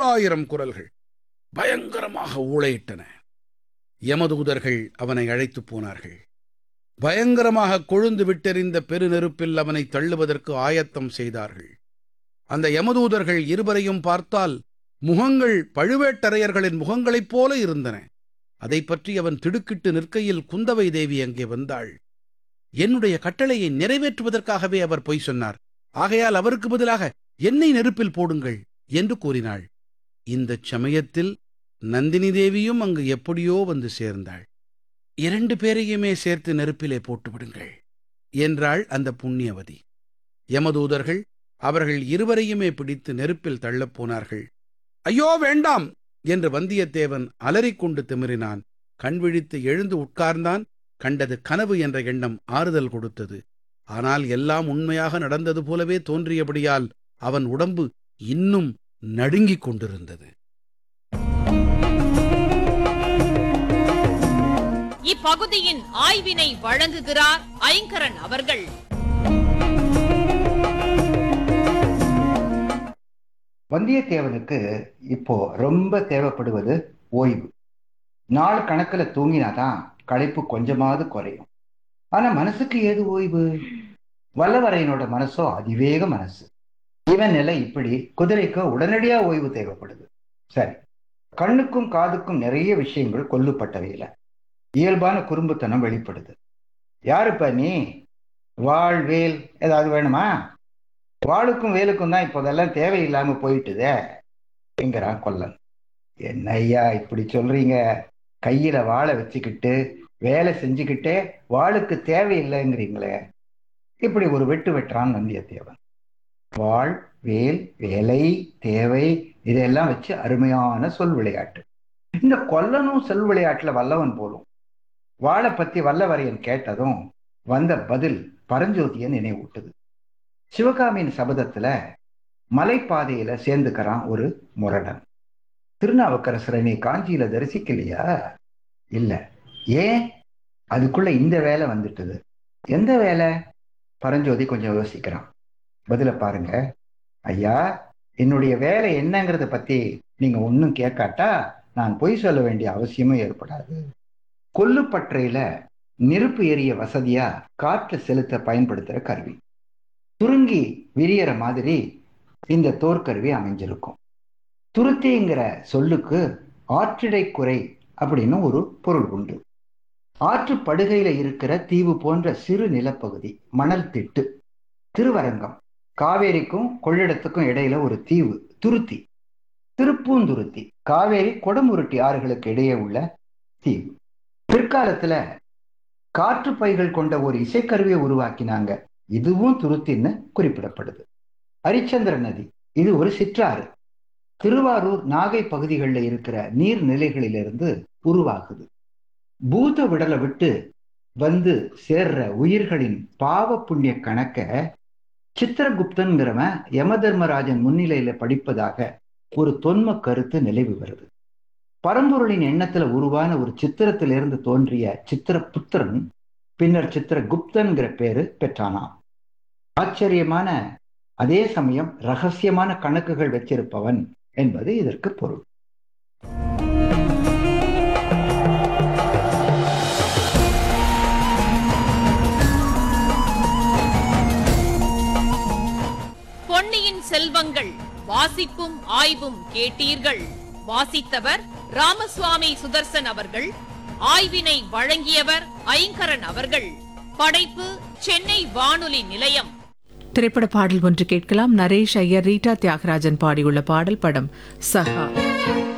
பல்லாயிரம் குரல்கள் பயங்கரமாக ஊளையிட்டன யமதூதர்கள் அவனை அழைத்துப் போனார்கள் பயங்கரமாக கொழுந்து விட்டெறிந்த பெருநெருப்பில் அவனை தள்ளுவதற்கு ஆயத்தம் செய்தார்கள் அந்த யமதூதர்கள் இருவரையும் பார்த்தால் முகங்கள் பழுவேட்டரையர்களின் முகங்களைப் போல இருந்தன அதைப் பற்றி அவன் திடுக்கிட்டு நிற்கையில் குந்தவை தேவி அங்கே வந்தாள் என்னுடைய கட்டளையை நிறைவேற்றுவதற்காகவே அவர் பொய் சொன்னார் ஆகையால் அவருக்கு பதிலாக என்னை நெருப்பில் போடுங்கள் என்று கூறினாள் இந்தச் சமயத்தில் நந்தினி தேவியும் அங்கு எப்படியோ வந்து சேர்ந்தாள் இரண்டு பேரையுமே சேர்த்து நெருப்பிலே போட்டு விடுங்கள் என்றாள் அந்த புண்ணியவதி யமதூதர்கள் அவர்கள் இருவரையுமே பிடித்து நெருப்பில் தள்ளப் போனார்கள் ஐயோ வேண்டாம் என்று வந்தியத்தேவன் அலறிக்கொண்டு திமிரினான் கண் விழித்து எழுந்து உட்கார்ந்தான் கண்டது கனவு என்ற எண்ணம் ஆறுதல் கொடுத்தது ஆனால் எல்லாம் உண்மையாக நடந்தது போலவே தோன்றியபடியால் அவன் உடம்பு இன்னும் நடுங்கிக் கொண்டிருந்தது இப்பகுதியின் ஆய்வினை வழங்குகிறார் ஐங்கரன் அவர்கள் வந்தியத்தேவனுக்கு இப்போ ரொம்ப தேவைப்படுவது ஓய்வு நாள் கணக்குல தூங்கினாதான் களைப்பு கொஞ்சமாவது குறையும் ஆனா மனசுக்கு ஏது ஓய்வு வல்லவரையனோட மனசோ அதிவேக மனசு இவன் நிலை இப்படி குதிரைக்கு உடனடியா ஓய்வு தேவைப்படுது சரி கண்ணுக்கும் காதுக்கும் நிறைய விஷயங்கள் கொல்லுப்பட்டவையில இயல்பான குறும்புத்தனம் வெளிப்படுது யாருப்ப நீ வாழ் வேல் ஏதாவது வேணுமா வாளுக்கும் வேலுக்கும் தான் இப்போதெல்லாம் தேவையில்லாம போயிட்டுதே என்கிறான் கொல்லன் என்ன ஐயா இப்படி சொல்றீங்க கையில வாழை வச்சுக்கிட்டு வேலை செஞ்சுக்கிட்டே வாளுக்கு தேவையில்லைங்கிறீங்களே இப்படி ஒரு வெட்டு வெட்டுறான் வந்தியத்தேவன் வாழ் வேல் வேலை தேவை இதெல்லாம் வச்சு அருமையான சொல் விளையாட்டு இந்த கொல்லனும் சொல் விளையாட்டுல வல்லவன் போலும் வாழை பத்தி வல்லவரையன் கேட்டதும் வந்த பதில் பரஞ்சோதியை நினைவூட்டுது சிவகாமியின் சபதத்துல மலைப்பாதையில சேர்ந்துக்கிறான் ஒரு முரடன் திருநாவுக்கரசரை நீ காஞ்சியில தரிசிக்கலையா இல்ல ஏன் அதுக்குள்ள இந்த வேலை வந்துட்டுது எந்த வேலை பரஞ்சோதி கொஞ்சம் யோசிக்கிறான் பதில பாருங்க ஐயா என்னுடைய வேலை என்னங்கிறத பத்தி நீங்க ஒன்றும் கேட்காட்டா நான் பொய் சொல்ல வேண்டிய அவசியமும் ஏற்படாது கொல்லுப்பற்றையில நெருப்பு எரிய வசதியா காற்று செலுத்த பயன்படுத்துற கருவி சுருங்கி விரியற மாதிரி இந்த தோற்கருவி அமைஞ்சிருக்கும் துருத்திங்கிற சொல்லுக்கு ஆற்றிடை குறை அப்படின்னு ஒரு பொருள் உண்டு ஆற்று படுகையில இருக்கிற தீவு போன்ற சிறு நிலப்பகுதி மணல் திட்டு திருவரங்கம் காவேரிக்கும் கொள்ளிடத்துக்கும் இடையில ஒரு தீவு துருத்தி திருப்பூந்துருத்தி காவேரி கொடமுருட்டி ஆறுகளுக்கு இடையே உள்ள தீவு பிற்காலத்துல காற்று பைகள் கொண்ட ஒரு இசைக்கருவியை உருவாக்கினாங்க இதுவும் துருத்தின்னு குறிப்பிடப்படுது ஹரிச்சந்திர நதி இது ஒரு சிற்றாறு திருவாரூர் நாகை பகுதிகளில் இருக்கிற நீர்நிலைகளிலிருந்து உருவாகுது பூத விடலை விட்டு வந்து சேர்ற உயிர்களின் பாவ புண்ணிய கணக்க சித்திரகுப்தன்கிறவன் யமதர்மராஜன் முன்னிலையில படிப்பதாக ஒரு தொன்ம கருத்து நிலவி வருது பரம்பொருளின் எண்ணத்துல உருவான ஒரு சித்திரத்திலிருந்து தோன்றிய சித்திரபுத்திரன் பின்னர் சித்திரகுப்தன்கிற பேரு பெற்றானாம் ஆச்சரியமான அதே சமயம் ரகசியமான கணக்குகள் வச்சிருப்பவன் என்பது இதற்கு பொருள் பொன்னியின் செல்வங்கள் வாசிப்பும் ஆய்வும் கேட்டீர்கள் வாசித்தவர் ராமசுவாமி சுதர்சன் அவர்கள் ஆய்வினை வழங்கியவர் ஐங்கரன் அவர்கள் படைப்பு சென்னை வானொலி நிலையம் திரைப்பட பாடல் ஒன்று கேட்கலாம் நரேஷ் ஐயர் ரீட்டா தியாகராஜன் பாடியுள்ள பாடல் படம் சஹா